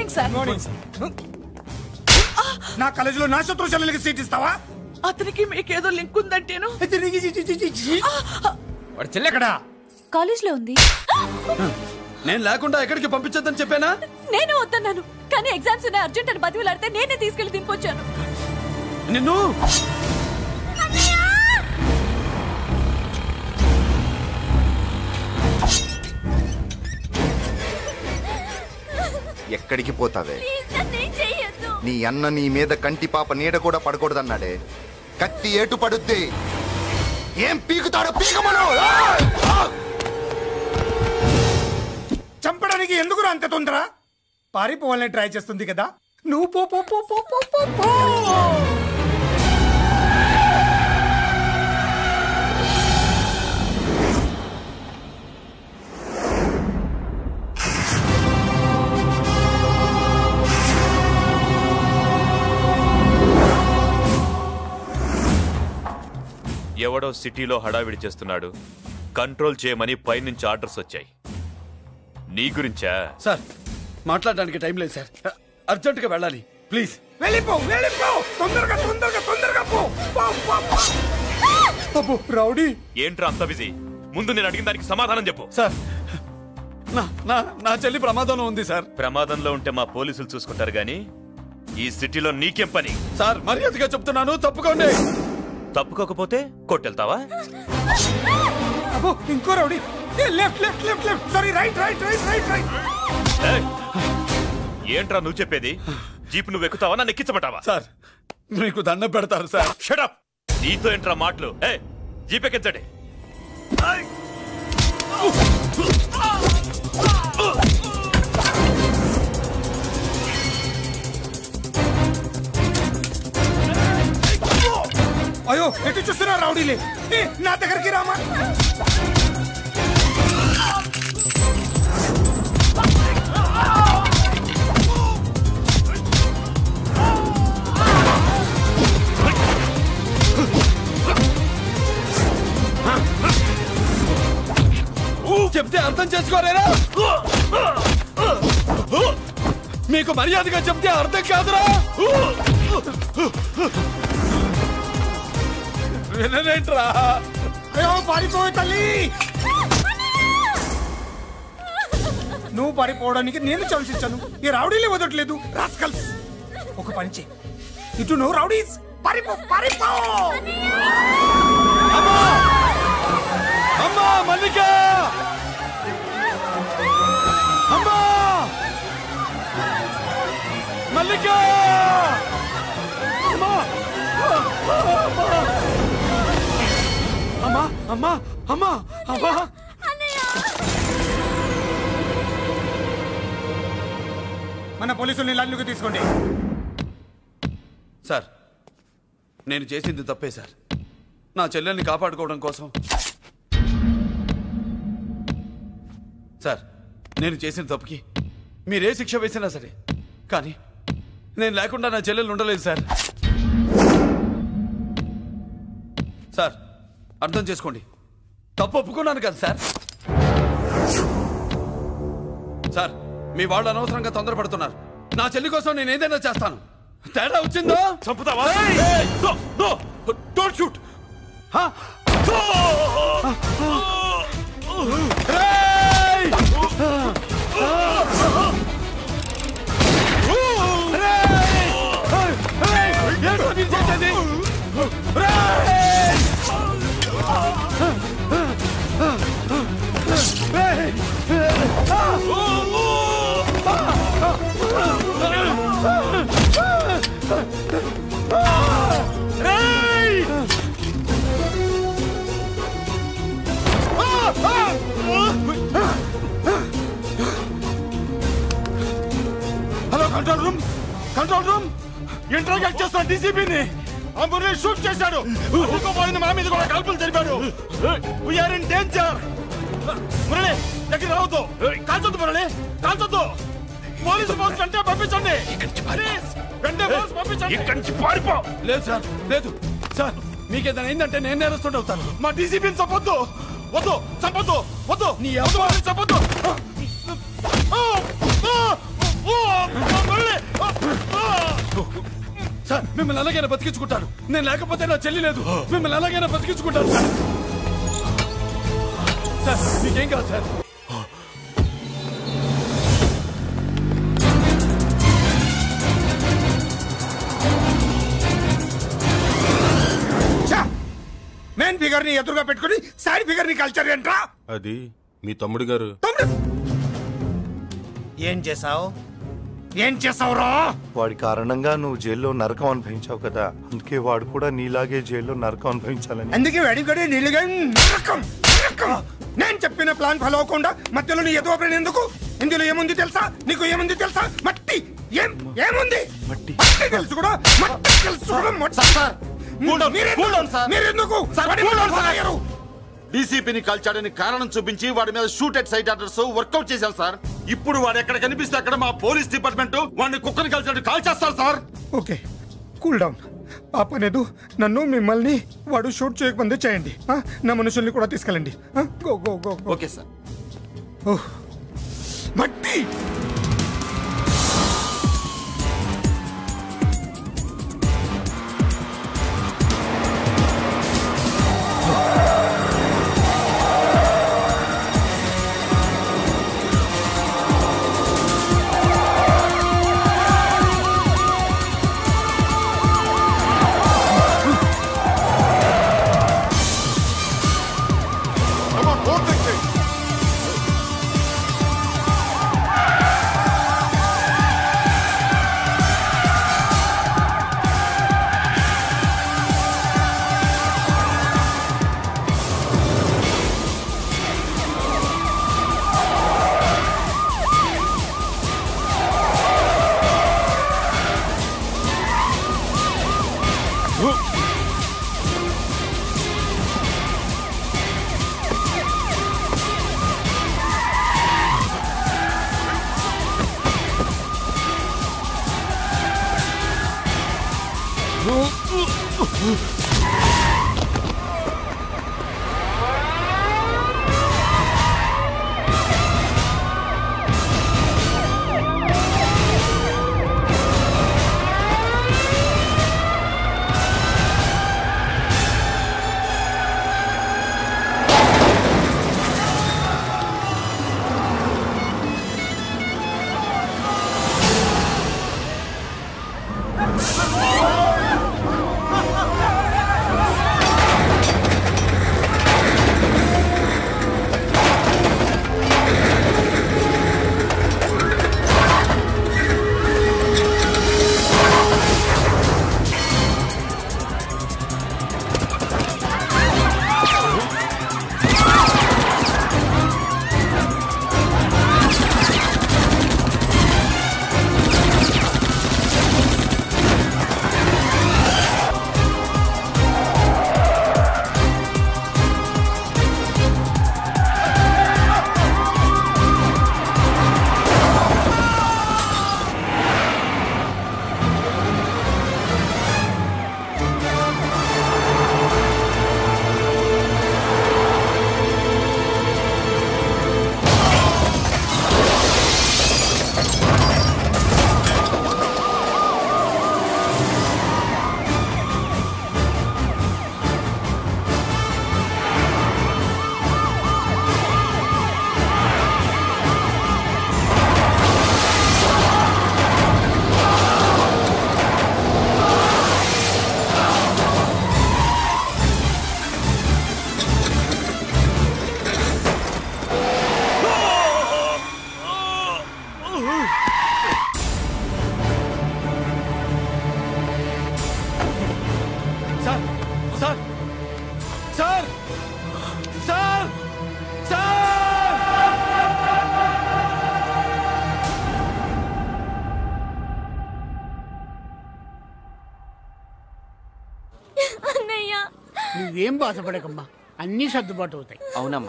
Morning sir morning నా కాలేజీలో నా శత్రు చెల్లెలకి సీట్ ఇస్తావా అతనికి మీకేదో లింక్ ఉందంటేను వాడు చెల్లెక్కడా కాలేజ్ లో ఉంది నేను లేకుండా ఎక్కడికి పంపించొద్దని చెప్పానా నేను వద్దన్నాను కానీ ఎగ్జామ్స్ ఉన్నాయి అర్జెంట్ అని బతిలాడితే నేనే తీసుకెళ్లి దింపొచ్చాను నిన్ను ఎక్కడికి పోతావే నీ అన్న నీ మీద కంటి పాప నీడ కూడా పడకూడదన్నాడే కత్తి ఏటు పడుద్ది ఏం పీకుతాడో పీకమను ఏయ్! ఆ! చంపడానికి ఎందుకు అంత తొందర పారిపోవాలని ట్రై చేస్తుంది కదా నువ్వు పో పో పో పో పో పో పో ఎవడో సిటీలో హడావిడి చేస్తున్నాడు కంట్రోల్ చేయమని పైనుంచి ఆర్డర్స్ వచ్చాయి నీ గురించా సార్ మాట్లాడడానికి టైం లేదు సార్ అర్జెంటుగా వెళ్ళాలి ప్లీజ్ వెళ్ళిపో వెళ్ళిపో తొందరగా తొందరగా తొందరగా పో పో, పో, పో. అబ్బో, రౌడీ ఏంట్రా అంత బిజీ ముందు నేను అడిగిన దానికి సమాధానం చెప్పు సార్ నా నా నా చెల్లి ప్రమాదంలో ఉంది సార్ ప్రమాదంలో ఉంటే మా పోలీసులు చూసుకుంటారు గాని ఈ సిటీలో నీకేం పని సార్ మర్యాదగా చెప్తున్నాను తప్పుకోండి తప్పుకోకపోతే కొట్టెళ్తావా అబ్బో ఇంకో rowdy left left left left sorry right right right right right ఏయ్! ఏంట్రా నువ్వు చెప్పేది జీప్ నువ్వు ఎక్కుతావా నన్ను ఎక్కించమంటావా సార్ మీకు దండం పెడతారు సార్ షడప్ నీతో ఏంట్రా మాటలు ఏ జీప్ ఎక్కించండి అయ్యో ఎటు చూస్తున్నా రౌడీలే ఏ, నా దగ్గరికి రామా చెప్తే అర్థం చేసుకోలేరా మీకు మర్యాదగా చెప్తే అర్థం కాదురా వినరేంట్రా అయ్యో పారిపోయి తల్లి నువ్వు పారిపోవడానికి నేను ఛాన్స్ ఇచ్చాను ఈ రౌడీలే వదలట్లేదు రాస్కల్స్ ఒక పని చెయ్యి ఇటు నువ్వు రౌడీస్ పారిపో పారిపో అమ్మా మల్లిక అమ్మా మల్లిక అమ్మా అమ్మా అమ్మా అమ్మా అమ్మా మన పోలీసుల్ని లల్లుకి తీసుకోండి సార్ నేను చేసింది తప్పే సార్ నా చెల్లెల్ని కాపాడుకోవడం కోసం సార్ నేను చేసిన తప్పుకి మీరే శిక్ష వేసినా సరే కానీ నేను లేకుండా నా చెల్లెలు ఉండలేదు సార్ సార్ అర్థం చేసుకోండి తప్పు ఒప్పుకున్నాను కదా సార్ సార్ మీ వాళ్ళు అనవసరంగా తొందరపడుతున్నారు నా చెల్లి కోసం నేను ఏదైనా చేస్తాను తేడా వచ్చిందో చంపుతావా don't shoot hello control room control room interrogate చేస్తున్న డీసీపీని ఆ మురళి షూట్ చేశాడు పోయింది మా మీద కూడా కాల్పులు జరిపాడు వీఆర్ ఇన్ డేంజర్ మురళి దగ్గర రావద్దు కాల్చొద్దు మురళి కాల్చొద్దు పోలీసు పోస్ట్ అంటే పంపించండి ప్లీజ్ వెంటనే పోలీసు పంపించండి ఇక్కడి నుంచి పారిపో లేదు సార్ లేదు సార్ మీకేదైనా అయిందంటే నేను నేరస్తుండే అవుతాను మా డీసీపీని చంపొద్దు వద్దు చంపొద్దు వద్దు నీ ఎవరు చంపొద్దు ఆ! ఆ! ఆ! సార్ మిమ్మల్ని ఎలాగైనా బతికించుకుంటాను నేను లేకపోతే నా చెల్లి లేదు మిమ్మల్ని ఎలాగైనా బతికించుకుంటాను సార్ సార్ మీకేం కాదు సార్ మెయిన్ ఫిగర్ ని ఎదురుగా పెట్టుకుని సైడ్ ఫిగర్ ని కల్చర్ ఏంట్రా అది మీ తమ్ముడు గారు తమ్ముడు ఏం చేసావు ఏం చేసావురా వాడి కారణంగా నువ్వు జైల్లో నరకం అనుభవించావు కదా అందుకే వాడు కూడా నీలాగే జైల్లో నరకం అనుభవించాలని అందుకే వెడిగడి నీళ్ళుగా నరకం, నరకం. నేను చెప్పిన ప్లాన్ ఫాలో అవ్వకుండా మధ్యలో నీ ఎదుగు ఓపెన్ ఎందుకు ఇందులో ఏముంది తెలుసా నీకు ఏముంది తెలుసా మట్టి ఏం ఏముంది మట్టి. మట్టి తెలుసు కూడా మట్టి తెలుసు కూడా మట్టి. మీరెందుకు- cool down, sir. మీరెందుకు వాడి cool down, మీద sir. అయ్యారు? డీసీపీని కాల్చాడని కారణం చూపించి వాడి మీద shoot at sight orders workout చేశాం సార్ ఇప్పుడు వాడు ఎక్కడ కనిపిస్తే అక్కడ మా పోలీస్ డిపార్ట్మెంట్ వాడిని కుక్కని కాల్చాడు కాల్ చేస్తారు సార్ ఓకే కూల్ డౌన్ ఆ పనేదు నన్ను మిమ్మల్ని వాడు షూట్ చేయకముందే చేయండి ఆ? నా మనుషుల్ని కూడా తీసుకెళ్ళండి ఆ? Go go go go. Okay sir oh. మట్టి sir sir sir sir sir అన్నయ్య నువ్వేం బాధపడకమ్మా అన్నీ సర్దుబాటు అవుతాయి అవునమ్మా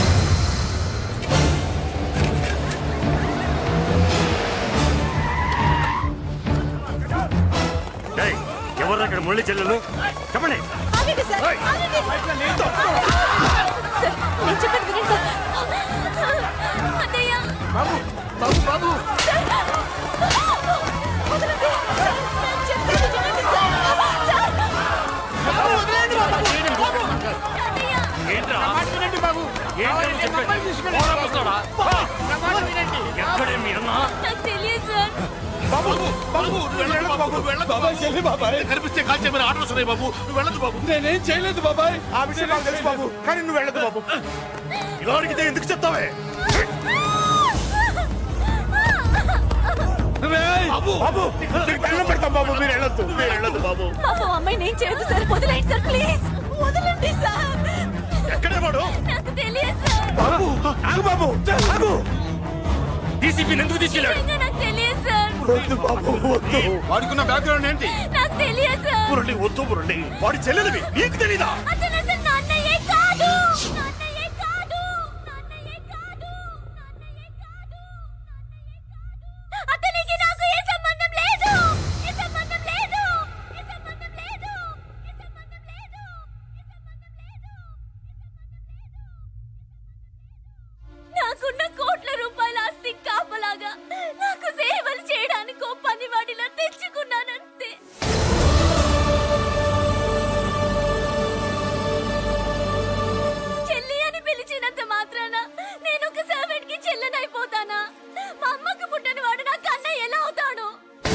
ఎవరు అక్కడ మురళి చెల్లెలు చెప్పండి ఆగండి సార్ ఆగండి సార్ నేను చెప్పేది వినండి సార్ అన్నయ్య బాబు బాబు బాబు వదలండి. సార్, నేను చెప్పేది వినండి అమ్మాయిని తీసుకెళ్ళి ఎక్కడే మీ అన్న నాకు తెలియదు సార్ బాబు బాబు నువ్వు వెళ్ళొద్దు బాబు నువ్వు వెళ్ళొద్దు బాబాయ్ చెల్లి బాబాయ్ కనిపిస్తే కాల్ చేయమని ఆర్డర్స్ ఉన్నాయి బాబు నువ్వు వెళ్ళొద్దు బాబు నేనేం చేయలేదు బాబాయ్ ఆ విషయం నాకు తెలుసు బాబు కానీ నువ్వు వెళ్ళొద్దు బాబు ఇలా అడిగితే ఎందుకు చెప్తావే బాబు బాబు నీకు దండం పెడతాం బాబు మీరు వెళ్ళొద్దు మీరు వెళ్ళొద్దు బాబు పాపం అమ్మాయి నేను చేయదు సార్ వదిలేండి సార్ ప్లీజ్ వదలండి సార్ ఎక్కడే వాడు నాకు తెలియదు సార్ బాబు ఆగు బాబు ఆగు డీసీపీని ఎందుకు తీసుకెళ్ళాడు నిజంగా నాకు తెలియదు సార్ వద్దు బాబు వద్దు వాడుకున్న బ్యాక్గ్రౌండ్ ఏంటి నాకు తెలియదు సార్ మురళి వద్దు మురళి వాడి చెల్లెలివి నీకు తెలీదా అతను అసలు నా అన్నయ్యే కాదు నా అన్నయ్యే కాదు నా అన్నయ్యే కాదు నా అన్నయ్యే కాదు అతనికి నాకు ఏ సంబంధం లేదు ఏ సంబంధం లేదు ఏ సంబంధం లేదు ఏ సంబంధం లేదు నాకున్న కోట్ల రూపాయల ఆస్తి కాపలాగా నాకు సేవలు చేయడానికి ఓ పనివాడిలా తెచ్చుకున్నానంతే చెల్లి అని పిలిచినంత మాత్రాన నేను ఒక సర్వెంట్ కి చెల్లెనైపోతానా మా అమ్మకు పుట్టిన వాడు నా కన్న ఎలా అవుతాడు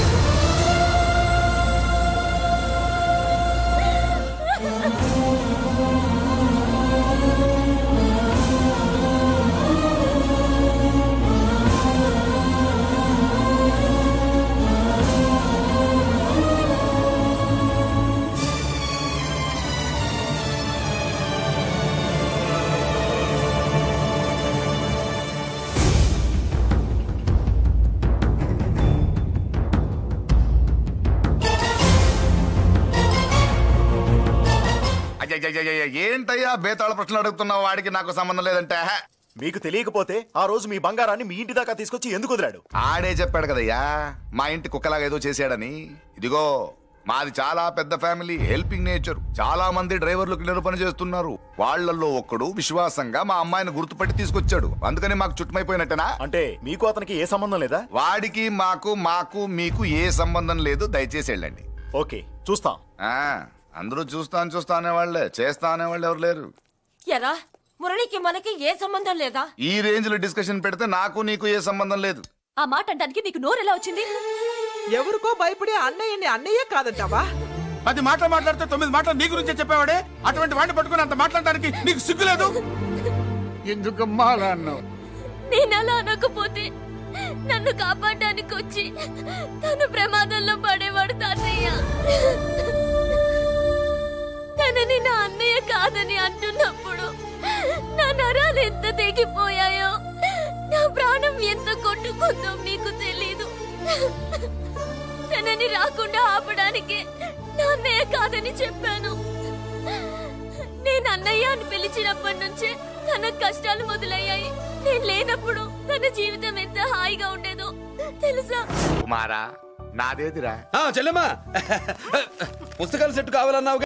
అయ్యయ్యయ్యయ్య, ఏంటయ్యా బేతాళ ప్రశ్నలు అడుగుతున్నావు వాడికి నాకు సంబంధం లేదంటే హ. మీకు తెలియకపోతే ఆ రోజు మీ బంగారాన్ని మీ ఇంటి దాకా తీసుకొచ్చి ఎందుకు వదిలాడు ఆడే చెప్పాడు కదయ్యా మా ఇంటి కుక్కలాగా ఏదో చేశాడని ఇదిగో మాది చాలా పెద్ద ఫ్యామిలీ హెల్పింగ్ నేచర్ చాలా మంది డ్రైవర్లు క్లీనర్ పని చేస్తున్నారు వాళ్ళల్లో ఒక్కడు విశ్వాసంగా మా అమ్మాయిని గుర్తుపట్టి తీసుకొచ్చాడు అందుకని మాకు చుట్టుమైపోయినట్టేనా అంటే మీకు అతనికి ఏ సంబంధం లేదా వాడికి మాకు మాకు మీకు ఏ సంబంధం లేదు దయచేసి వెళ్ళండి ఓకే చూస్తాం ఆ, అందరూ చూస్తాను చూస్తా అనేవాళ్లే చేస్తా అనేవాళ్ళు ఎవరు లేరు ఎరా మురళికి మనకి ఏ సంబంధం లేదా ఈ రేంజ్ లో డిస్కషన్ పెడితే నాకు నీకు ఏ సంబంధం లేదు ఆ మాట అంటానికి నీకు నోరు ఎలా వచ్చింది ఎవరికో భయపడి అన్నయ్యని అన్నయ్య కాదంటావా పది మాటలు మాట్లాడితే తొమ్మిది మాటలు నీ గురించే చెప్పేవాడే అటువంటి వాడిని పట్టుకుని అంత మాట్లాడడానికి నీకు సిగ్గులేదు ఎందుకమ్మా అలా అన్నావు నేను అలా అనకపోతే నన్ను కాపాడడానికి వచ్చి తను ప్రమాదంలో పడేవాడు తాతయ్య తనని నా అన్నయ్య కాదని అంటున్నప్పుడు నా నరాలు ఎంత తెగిపోయాయో నా ప్రాణం ఎంత కొట్టుకుందో మీకు తెలీదు తనని రాకుండా ఆపడానికి నా అన్నయ్య కాదని చెప్పాను నేను అన్నయ్య అని పిలిచినప్పటి నుంచే తన కష్టాలు మొదలయ్యాయి నేను లేనప్పుడు తన జీవితం ఎంత హాయిగా ఉండేదో తెలుసా కుమారా నాదేదిరా చెల్లెమ్మా పుస్తకాల సెట్ కావాలన్నావు